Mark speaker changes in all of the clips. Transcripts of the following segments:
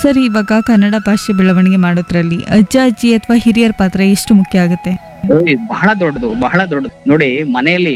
Speaker 1: Sir ಇವಾಗ ಕನ್ನಡ ಭಾಷೆ ಬೆಳವಣಿಗೆ ಮಾಡೋದ್ರಲ್ಲಿ ಅಜ್ಜ ಅಜ್ಜಿ ಅಥವಾ ಹಿರಿಯರ ಪಾತ್ರ ಎಷ್ಟು ಮುಖ್ಯ ಆಗುತ್ತೆ
Speaker 2: ಓಯ್, ಬಹಳ ದೊಡ್ಡದು ಬಹಳ ದೊಡ್ಡದು ನೋಡಿ ಮನೆಯಲ್ಲಿ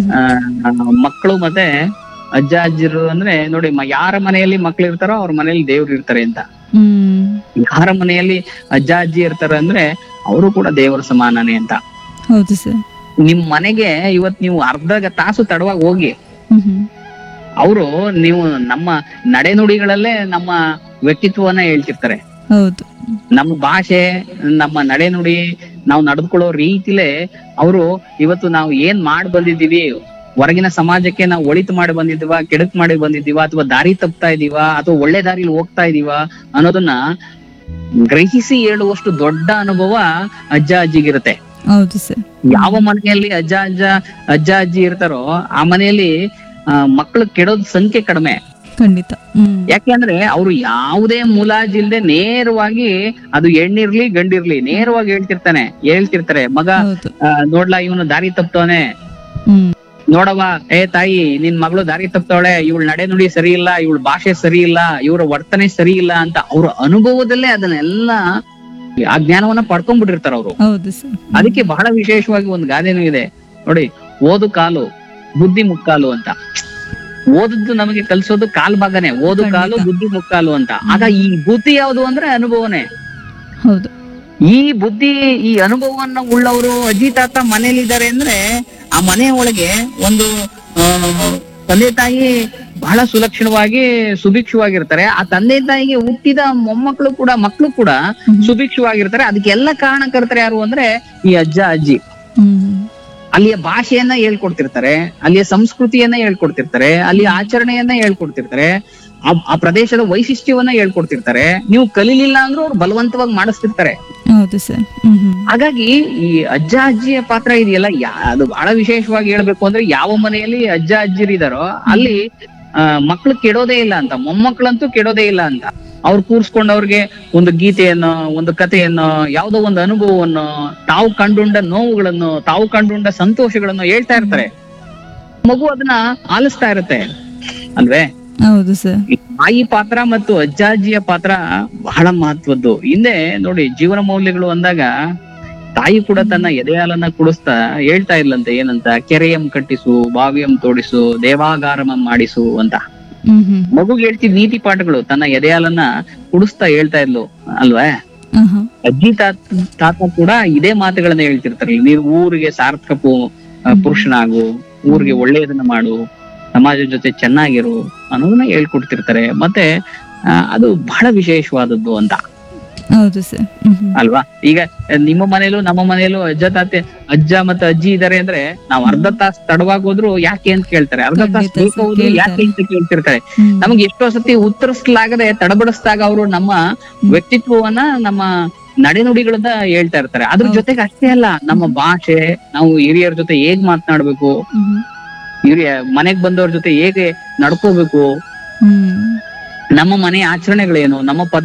Speaker 1: ಹ್ಮ್.
Speaker 2: ಮಕ್ಕಳು ಮತ್ತೆ ಅಜ್ಜ ಅಜ್ಜಿರು ಅಂದ್ರೆ ನೋಡಿ ಮ- ಯಾರ ಮನೆಯಲ್ಲಿ ಮಕ್ಳು ಇರ್ತಾರೋ ಅವ್ರ ಮನೆಯಲ್ಲಿ ದೇವ್ರು ಇರ್ತಾರೆ ಅಂತ
Speaker 1: ಹ್ಮ್
Speaker 2: ಯಾರ ಮನೆಯಲ್ಲಿ ಅಜ್ಜ ಅಜ್ಜಿ ಇರ್ತಾರೆ ಅಂದ್ರೆ ಅವರು ಕೂಡ ದೇವರ ಸಮಾನನೇ ಅಂತ
Speaker 1: ಹೌದು ಸರ್
Speaker 2: ನಿಮ್ ಮನೆಗೆ ಇವತ್ ನೀವು ಅರ್ಧ ತಾಸು ತಡವಾಗಿ ಹೋಗಿ
Speaker 1: ಹ್ಮ್ ಹ್ಮ್.
Speaker 2: ಅವರು ನೀವು ನಮ್ಮ ನಡೆನುಡಿಗಳಲ್ಲೇ ನಮ್ಮ ವ್ಯಕ್ತಿತ್ವವನ್ನ ಹೇಳ್ತಿರ್ತಾರೆ
Speaker 1: ಹೌದು
Speaker 2: ನಮ್ಮ ಭಾಷೆ ನಮ್ಮ ನಡೆನುಡಿ ನಾವು ನಡೆದುಕೊಳ್ಳೋ ರೀತಿಲೇ ಅವರು ಇವತ್ತು ನಾವು ಏನ್ ಮಾಡಿ ಬಂದಿದೀವಿ ಹೊರಗಿನ ಸಮಾಜಕ್ಕೆ ನಾವು ಒಳಿತು ಮಾಡಿ ಬಂದಿದ್ದೀವ ಕೆಡುಕ್ ಮಾಡಿ ಬಂದಿದ್ದೀವ ಅಥವಾ ದಾರಿ ತಪ್ತಾ ಇದೀವ ಅಥವಾ ಒಳ್ಳೆ ದಾರಿಲಿ ಹೋಗ್ತಾ ಇದೀವ ಅನ್ನೋದನ್ನ ಗ್ರಹಿಸಿ ಹೇಳುವಷ್ಟು ದೊಡ್ಡ ಅನುಭವ ಅಜ್ಜ ಅಜ್ಜಿಗಿರುತ್ತೆ
Speaker 1: ಹೌದು ಸರ್
Speaker 2: ಯಾವ ಮನೆಯಲ್ಲಿ ಅಜ್ಜ ಅಜ್ಜ ಅಜ್ಜ ಅಜ್ಜಿ ಇರ್ತಾರೋ ಆ ಮನೆಯಲ್ಲಿ ಆ, ಮಕ್ಕಳು ಕೆಡೋದ್ ಸಂಖ್ಯೆ ಕಡಿಮೆ
Speaker 1: ಖಂಡಿತ ಹ್ಮ್
Speaker 2: ಯಾಕೆಂದ್ರೆ ಅವ್ರು ಯಾವುದೇ ಮುಲಾಜಿಲ್ದೆ ನೇರವಾಗಿ ಅದು ಹೆಣ್ಣಿರ್ಲಿ ಗಂಡಿರ್ಲಿ ನೇರವಾಗಿ ಹೇಳ್ತಿರ್ತಾನೆ ಹೇಳ್ತಿರ್ತಾರೆ ಮಗ
Speaker 1: ಹೌದು
Speaker 2: ಆ, ನೋಡ್ಲಾ ಇವನು ದಾರಿ ತಪ್ತವನೆ
Speaker 1: ಹ್ಮ್
Speaker 2: ನೋಡವ್ವ ಏ ತಾಯಿ ನಿನ್ ಮಗಳು ದಾರಿ ತಪ್ತವಳೆ ಇವಳ ನಡೆ ನುಡಿ ಸರಿ ಇಲ್ಲ ಇವಳ ಭಾಷೆ ಸರಿ ಇಲ್ಲ ಇವರ ವರ್ತನೆ ಸರಿ ಇಲ್ಲ ಅಂತ ಅವ್ರ ಅನುಭವದಲ್ಲೇ ಅದನ್ನೆಲ್ಲ ಆ ಜ್ಞಾನವನ್ನ ಪಡ್ಕೊಂಡ್ಬಿಟ್ಟಿರ್ತಾರ ಅವರು
Speaker 1: ಹೌದು ಸರ್
Speaker 2: ಅದಕ್ಕೆ ಬಹಳ ವಿಶೇಷವಾಗಿ ಒಂದು ಗಾದೆನೂ ಇದೆ ನೋಡಿ ಓದು ಕಾಲು ಬುದ್ಧಿ ಮುಕ್ಕಾಲು ಅಂತ ಓದದ್ದು ನಮಗೆ ಕಲ್ಸೋದು ಕಾಲ್ ಭಾಗನೇ ಓದು ಕಾಲು
Speaker 1: ಖಂಡಿತ.
Speaker 2: ಬುದ್ಧಿ ಮುಕ್ಕಾಲು ಅಂತ ಆಗ ಈ ಬುದ್ಧಿ ಯಾವುದು ಅಂದ್ರೆ ಅನುಭವನೇ
Speaker 1: ಹೌದು
Speaker 2: ಈ ಬುದ್ಧಿ ಈ ಅನುಭವವನ್ನ ಉಳ್ಳವರು ಅಜ್ಜಿ ತಾತ ಮನೇಲಿದ್ದಾರೆ ಅಂದ್ರೆ ಆ ಮನೆಯ ಒಳಗೆ ಒಂದು ಆ, ತಂದೆ ತಾಯಿ ಬಹಳ ಸುಲಕ್ಷಣವಾಗಿ ಸುಭಿಕ್ಷವಾಗಿರ್ತಾರೆ ಆ ತಂದೆ ತಾಯಿಗೆ ಹುಟ್ಟಿದ ಮೊಮ್ಮಕ್ಕಳು ಕೂಡ ಮಕ್ಕಳು ಕೂಡ
Speaker 1: ಹ್ಮ್.
Speaker 2: ಸುಭಿಕ್ಷವಾಗಿರ್ತಾರೆ ಅದಕ್ಕೆಲ್ಲ ಕಾರಣಕರ್ತರು ಯಾರು ಅಂದ್ರೆ ಈ ಅಜ್ಜ ಅಜ್ಜಿ
Speaker 1: ಹ್ಮ್
Speaker 2: ಅಲ್ಲಿಯ ಭಾಷೆಯನ್ನ ಹೇಳ್ಕೊಡ್ತಿರ್ತಾರೆ ಅಲ್ಲಿಯ ಸಂಸ್ಕೃತಿಯನ್ನ ಹೇಳ್ಕೊಡ್ತಿರ್ತಾರೆ ಅಲ್ಲಿಯ ಆಚರಣೆಯನ್ನ ಹೇಳ್ಕೊಡ್ತಿರ್ತಾರೆ ಆ ಆ ಪ್ರದೇಶದ ವೈಶಿಷ್ಟ್ಯವನ್ನ ಹೇಳ್ಕೊಡ್ತಿರ್ತಾರೆ ನೀವು ಕಲೀಲಿಲ್ಲ ಅಂದ್ರೂ ಅವ್ರು ಬಲವಂತವಾಗಿ ಮಾಡಿಸ್ತಿರ್ತಾರೆ
Speaker 1: ಹೌದು ಸರ್ ಹ್ಮ್ ಹ್ಮ್
Speaker 2: ಹಾಗಾಗಿ ಈ ಅಜ್ಜ ಅಜ್ಜಿಯ ಪಾತ್ರ ಇದೆಯಲ್ಲ ಯಾ- ಅದು ಬಹಳ ವಿಶೇಷವಾಗಿ ಹೇಳ್ಬೇಕು ಅಂದ್ರೆ ಯಾವ ಮನೆಯಲ್ಲಿ ಅಜ್ಜ ಅಜ್ಜಿರಿದಾರೋ ಅಲ್ಲಿ ಆ, ಮಕ್ಳು ಕೆಡೋದೇ ಇಲ್ಲ ಅಂತ ಮೊಮ್ಮಕ್ಳಂತೂ ಕೆಡೋದೇ ಇಲ್ಲ ಅಂತ ಅವ್ರು ಕೂರ್ಸ್ಕೊಂಡು ಅವ್ರಿಗೆ ಒಂದು ಗೀತೆಯನ್ನು ಒಂದು ಕಥೆಯನ್ನು ಯಾವುದೋ ಒಂದು ಅನುಭವವನ್ನು ತಾವು ಕಂಡುಂಡ ನೋವುಗಳನ್ನು ತಾವು ಕಂಡುಂಡ ಸಂತೋಷಗಳನ್ನು ಹೇಳ್ತಾ ಇರ್ತಾರೆ ಮಗು ಅದನ್ನ ಆಲಿಸ್ತಾ ಇರುತ್ತೆ ಅಲ್ವೇ
Speaker 1: ಹೌದು ಸರ್
Speaker 2: ಈ ತಾಯಿ ಪಾತ್ರ ಮತ್ತು ಅಜ್ಜಾಜಿಯ ಪಾತ್ರ ಬಹಳ ಮಹತ್ವದ್ದು ಹಿಂದೆ ನೋಡಿ ಜೀವನ ಮೌಲ್ಯಗಳು ಅಂದಾಗ ತಾಯಿ ಕೂಡ ತನ್ನ ಎದೆಹಾಲನ್ನ ಕುಡಿಸ್ತಾ ಹೇಳ್ತಾ ಇಲ್ಲಂತೆ ಏನಂತ ಕೆರೆಯಂ ಕಟ್ಟಿಸು ಬಾವಿಯಂ ತೋಡಿಸು ದೇವಾಗಾರಮಂ ಮಾಡಿಸು ಅಂತ
Speaker 1: ಹ್ಮ್ ಹ್ಮ್
Speaker 2: ಮಗುಗೆ ಹೇಳ್ತಿದ್ ನೀತಿ ಪಾಠಗಳು ತನ್ನ ಎದೆಹಾಲನ್ನ ಕುಡಿಸ್ತಾ ಹೇಳ್ತಾ ಇದ್ಲು ಅಲ್ವಾ
Speaker 1: ಆಹಾ.
Speaker 2: ಅಜ್ಜಿ ತಾತ ತಾತ ಕೂಡ ಇದೇ ಮಾತುಗಳನ್ನ ಹೇಳ್ತಿರ್ತಾರೆ ನೀನು ಊರಿಗೆ ಸಾರ್ಥಕ ಪು- ಆ, ಪುರುಷನಾಗು ಊರಿಗೆ ಒಳ್ಳೆಯದನ್ನ ಮಾಡು ಸಮಾಜದ ಜೊತೆ ಚೆನ್ನಾಗಿರು ಅನ್ನೋದನ್ನ ಹೇಳ್ಕೊಡ್ತಿರ್ತಾರೆ ಮತ್ತೆ ಆ, ಅದು ಬಹಳ ವಿಶೇಷವಾದದ್ದು ಅಂತ
Speaker 1: ಹೌದು ಸರ್ ಹ್ಮ್ ಹ್ಮ್.
Speaker 2: ಅಲ್ವಾ ಈಗ ನಿಮ್ಮ ಮನೇಲೂ ನಮ್ಮ ಮನೇಲೂ ಅಜ್ಜ ತಾತೆ ಅಜ್ಜ ಮತ್ತೆ ಅಜ್ಜಿ ಇದಾರೆ ಅಂದ್ರೆ ನಾವ್ ಅರ್ಧ ತಾಸು ತಡವಾಗಿ ಹೋದ್ರು ಯಾಕೆ ಅಂತ ಕೇಳ್ತಾರೆ ಅರ್ಧ ತಾಸು
Speaker 1: ಖಂಡಿತ
Speaker 2: ಬೇಗ
Speaker 1: ಸರ್,
Speaker 2: ಹೋದ್ರು ಯಾಕೆ
Speaker 1: ಕೇಳ್ತಾರೆ.
Speaker 2: ಅಂತ ಕೇಳ್ತಿರ್ತಾರೆ
Speaker 1: ಹ್ಮ್.
Speaker 2: ನಮ್ಗೆ ಎಷ್ಟೋ ಸತಿ ಉತ್ತರಿಸಲಾಗದೆ ತಡಬಡಿಸಿದಾಗ ಅವರು ನಮ್ಮ ವ್ಯಕ್ತಿತ್ವವನ್ನ ನಮ್ಮ ನಡೆನುಡಿಗಳನ್ನ ಹೇಳ್ತಾ ಇರ್ತಾರೆ ಅದ್ರ
Speaker 1: ಹೌದು.
Speaker 2: ಜೊತೆಗೆ ಅಷ್ಟೇ ಅಲ್ಲ ನಮ್ಮ ಭಾಷೆ ನಾವು ಹಿರಿಯರ ಜೊತೆ ಹೇಗ್ ಮಾತನಾಡ್ಬೇಕು
Speaker 1: ಹ್ಮ್ ಹ್ಮ್.
Speaker 2: ಹಿರಿಯ ಮನೆಗ್ ಬಂದವ್ರ ಜೊತೆ ಹೇಗೆ ನಡ್ಕೋಬೇಕು
Speaker 1: ಹ್ಮ್
Speaker 2: ನಮ್ಮ ಮನೆ ಆಚರಣೆಗಳೇನು ನಮ್ಮ ಪದ